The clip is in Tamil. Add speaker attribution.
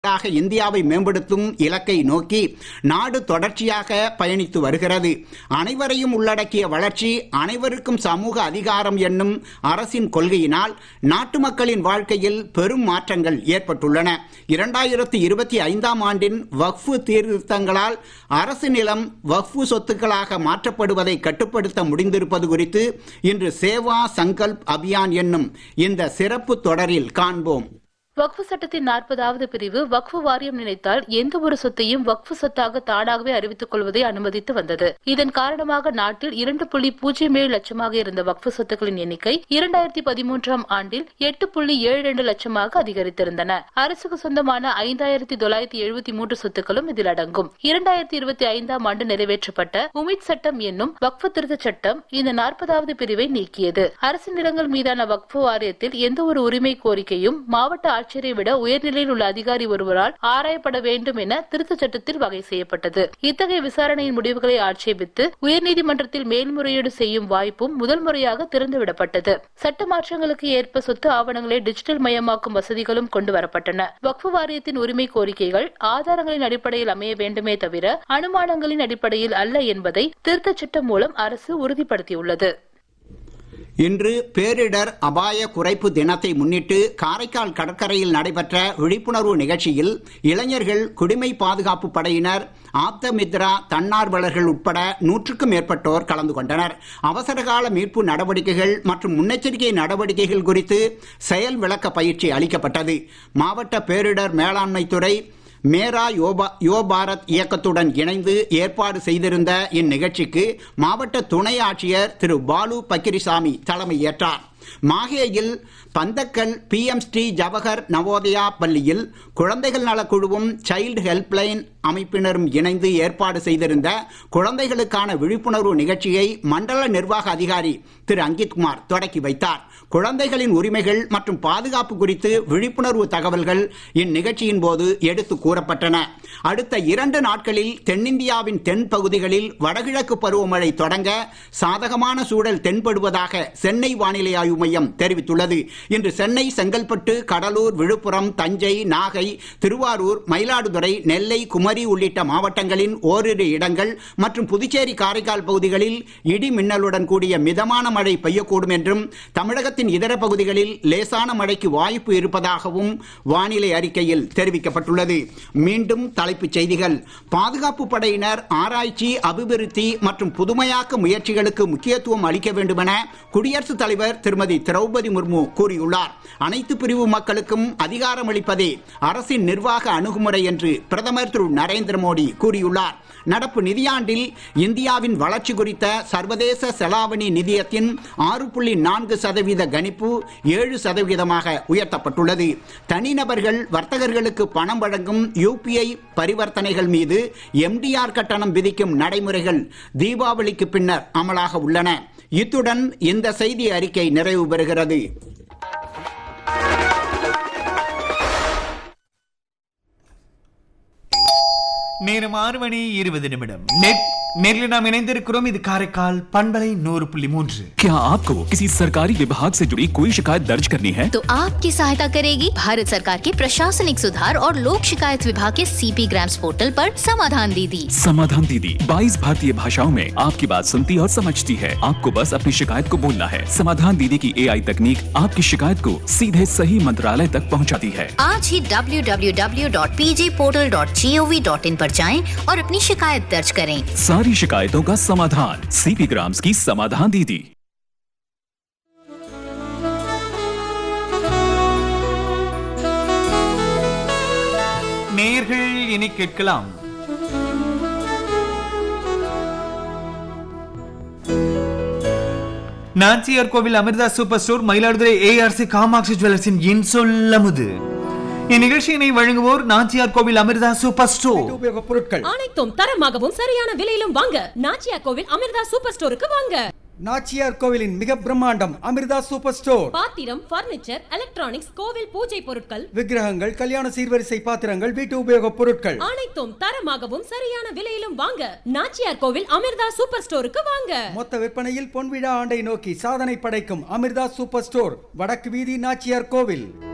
Speaker 1: நாடாக இந்தியாவை மேம்படுத்தும் இலக்கை நோக்கி நாடு தொடர்ச்சியாக பயணித்து வருகிறது அனைவரையும் உள்ளடக்கிய வளர்ச்சி அனைவருக்கும் சமூக அதிகாரம் என்னும் அரசின் கொள்கையினால் நாட்டு மக்களின் வாழ்க்கையில் பெரும் மாற்றங்கள் ஏற்பட்டுள்ளன இரண்டாயிரத்தி இருபத்தி ஐந்தாம் ஆண்டின் வக்ஃபு சீர்திருத்தங்களால் அரசு நிலம் வக்ஃபு சொத்துக்களாக மாற்றப்படுவதை கட்டுப்படுத்த முடிந்திருப்பது குறித்து இன்று சேவா சங்கல்ப் அபியான் என்னும் இந்த சிறப்பு தொடரில் காண்போம்
Speaker 2: வக்ஃபு சட்டத்தின் நாற்பதாவது பிரிவு வக்ஃபு வாரியம் நினைத்தால் எந்த ஒரு சொத்தையும் வக்ஃபு சொத்தாக தானாகவே அறிவித்துக் கொள்வதை அனுமதித்து வந்தது இதன் காரணமாக நாட்டில் இரண்டு புள்ளி பூஜ்ஜியம் ஏழு லட்சமாக இருந்த வக்ஃபு சொத்துக்களின் எண்ணிக்கை இரண்டாயிரத்தி பதிமூன்றாம் ஆண்டில் எட்டு புள்ளி ஏழு இரண்டு லட்சமாக அதிகரித்திருந்தன அரசுக்கு சொந்தமான ஐந்தாயிரத்தி தொள்ளாயிரத்தி எழுபத்தி மூன்று சொத்துக்களும் இதில் அடங்கும் இரண்டாயிரத்தி இருபத்தி ஐந்தாம் ஆண்டு நிறைவேற்றப்பட்ட உமித் சட்டம் என்னும் வக்ஃபு திருத்த சட்டம் இந்த நாற்பதாவது பிரிவை நீக்கியது அரசு நிலங்கள் மீதான வக்ஃபு வாரியத்தில் எந்த ஒரு உரிமை கோரிக்கையும் மாவட்ட ஆட்சியரை விட உயர்நிலையில் உள்ள அதிகாரி ஒருவரால் ஆராயப்பட வேண்டும் என திருத்தச் சட்டத்தில் வகை செய்யப்பட்டது இத்தகைய விசாரணையின் முடிவுகளை ஆட்சேபித்து உயர்நீதிமன்றத்தில் மேல்முறையீடு செய்யும் வாய்ப்பும் முதல் முறையாக திறந்துவிடப்பட்டது சட்ட மாற்றங்களுக்கு ஏற்ப சொத்து ஆவணங்களை டிஜிட்டல் மயமாக்கும் வசதிகளும் கொண்டு வரப்பட்டன வக்ஃபு வாரியத்தின் உரிமை கோரிக்கைகள் ஆதாரங்களின் அடிப்படையில் அமைய வேண்டுமே தவிர அனுமானங்களின் அடிப்படையில் அல்ல என்பதை திருத்தச் சட்டம் மூலம் அரசு உறுதிப்படுத்தியுள்ளது
Speaker 1: இன்று பேரிடர் அபாய குறைப்பு தினத்தை முன்னிட்டு காரைக்கால் கடற்கரையில் நடைபெற்ற விழிப்புணர்வு நிகழ்ச்சியில் இளைஞர்கள் குடிமை பாதுகாப்பு படையினர் ஆப்தமித்ரா தன்னார்வலர்கள் உட்பட நூற்றுக்கும் மேற்பட்டோர் கலந்து கொண்டனர் அவசரகால மீட்பு நடவடிக்கைகள் மற்றும் முன்னெச்சரிக்கை நடவடிக்கைகள் குறித்து செயல் விளக்க பயிற்சி அளிக்கப்பட்டது மாவட்ட பேரிடர் மேலாண்மை துறை மேரா யோபா யோ பாரத் இயக்கத்துடன் இணைந்து ஏற்பாடு செய்திருந்த இந்நிகழ்ச்சிக்கு மாவட்ட துணை ஆட்சியர் திரு பாலு பக்கிரிசாமி தலைமையேற்றார் மாஹேயில் பந்தக்கல் பி எம் ஸ்ரீ ஜவஹர் நவோதயா பள்ளியில் குழந்தைகள் நலக்குழுவும் சைல்டு ஹெல்ப்லைன் அமைப்பினரும் இணைந்து ஏற்பாடு செய்திருந்த குழந்தைகளுக்கான விழிப்புணர்வு நிகழ்ச்சியை மண்டல நிர்வாக அதிகாரி திரு அங்கித்குமார் தொடக்கி வைத்தார் குழந்தைகளின் உரிமைகள் மற்றும் பாதுகாப்பு குறித்து விழிப்புணர்வு தகவல்கள் இந்நிகழ்ச்சியின் போது எடுத்து கூறப்பட்டன அடுத்த இரண்டு நாட்களில் தென்னிந்தியாவின் தென் பகுதிகளில் வடகிழக்கு பருவமழை தொடங்க சாதகமான சூழல் தென்படுவதாக சென்னை வானிலை ஆய்வு மையம் தெரிவித்துள்ளது இன்று சென்னை செங்கல்பட்டு கடலூர் விழுப்புரம் தஞ்சை நாகை திருவாரூர் மயிலாடுதுறை நெல்லை குமரி உள்ளிட்ட மாவட்டங்களின் ஓரிரு இடங்கள் மற்றும் புதுச்சேரி காரைக்கால் பகுதிகளில் இடி மின்னலுடன் கூடிய மிதமான மழை பெய்யக்கூடும் என்றும் தமிழகத்தின் இதர பகுதிகளில் லேசான மழைக்கு வாய்ப்பு இருப்பதாகவும் வானிலை அறிக்கையில் தெரிவிக்கப்பட்டுள்ளது மீண்டும் தலைப்புச் செய்திகள் பாதுகாப்பு படையினர் ஆராய்ச்சி அபிவிருத்தி மற்றும் புதுமையாக்க முயற்சிகளுக்கு முக்கியத்துவம் அளிக்க வேண்டுமென குடியரசுத் தலைவர் திருமதி திரௌபதி முர்மு கூறியுள்ளார் அனைத்து பிரிவு மக்களுக்கும் அதிகாரம் அளிப்பதே அரசின் நிர்வாக அணுகுமுறை என்று பிரதமர் திரு நரேந்திர மோடி கூறியுள்ளார் நடப்பு நிதியாண்டில் இந்தியாவின் வளர்ச்சி குறித்த சர்வதேச செலாவணி நிதியத்தின் ஆறு புள்ளி நான்கு சதவீத கணிப்பு ஏழு சதவீதமாக உயர்த்தப்பட்டுள்ளது தனிநபர்கள் வர்த்தகர்களுக்கு பணம் வழங்கும் யூபிஐ பரிவர்த்தனைகள் மீது எம்டிஆர் கட்டணம் விதிக்கும் நடைமுறைகள் தீபாவளிக்கு பின்னர் அமலாக உள்ளன இத்துடன் இந்த செய்தி அறிக்கை நிறைவு பெறுகிறது
Speaker 3: நேரம் ஆறு மணி இருபது நிமிடம் நெட் நேரில் நாம் இணைந்திருக்கிறோம் இது காரைக்கால் பண்பலை நூறு புள்ளி மூன்று
Speaker 4: क्या आपको किसी सरकारी विभाग से जुड़ी कोई शिकायत दर्ज करनी है
Speaker 5: तो आपकी सहायता करेगी भारत सरकार के प्रशासनिक सुधार और लोक शिकायत विभाग के सीपी ग्राम्स पोर्टल पर समाधान दीदी
Speaker 4: समाधान दीदी 22 भारतीय भाषाओं में आपकी बात सुनती और समझती है आपको बस अपनी शिकायत को बोलना है समाधान दीदी की एआई तकनीक आपकी शिकायत को सीधे सही मंत्रालय तक पहुंचाती है
Speaker 5: आज ही www.pjportal.gov.in पर जाएं और अपनी शिकायत दर्ज करें
Speaker 4: सारी शिकायतों का समाधान सीपी ग्राम्स की समाधान दीदी
Speaker 3: நேர்கள் இனி கேட்கலாம் Nachiyar Kovil Amirtha super store Mayiladuthurai ARC Kamatchi ஜுவல்லர்ஸின் இன்சொல்லமுது இந்நிகழ்ச்சியினை வழங்குவோர் நாச்சியார் கோவில் அமிர்தா சூப்பர் ஸ்டோர்
Speaker 6: உபயோகப் பொருட்கள்
Speaker 7: அனைத்தும் தரமாகவும் சரியான விலையிலும் வாங்க நாச்சியா கோவில் அமிர்தா சூப்பர் ஸ்டோருக்கு வாங்க
Speaker 6: நாச்சியார் கோவிலின் மிக பிரம்மாண்டம் அமிர்தா சூப்பர் ஸ்டோர்
Speaker 7: பாத்திரம் பர்னிச்சர் எலக்ட்ரானிக்ஸ் கோவில் பூஜை பொருட்கள்
Speaker 6: விக்கிரகங்கள் கல்யாண சீர்வரிசை பாத்திரங்கள் வீட்டு உபயோகப் பொருட்கள்
Speaker 7: அனைத்தும் தரமாகவும் சரியான விலையிலும் வாங்க நாச்சியார் கோவில் அமிர்தா சூப்பர் ஸ்டோருக்கு வாங்க
Speaker 6: மொத்த விற்பனையில் பொன்விழா ஆண்டை நோக்கி சாதனை படைக்கும் அமிர்தா சூப்பர் ஸ்டோர் வடக்கு வீதி நாச்சியார் கோவில்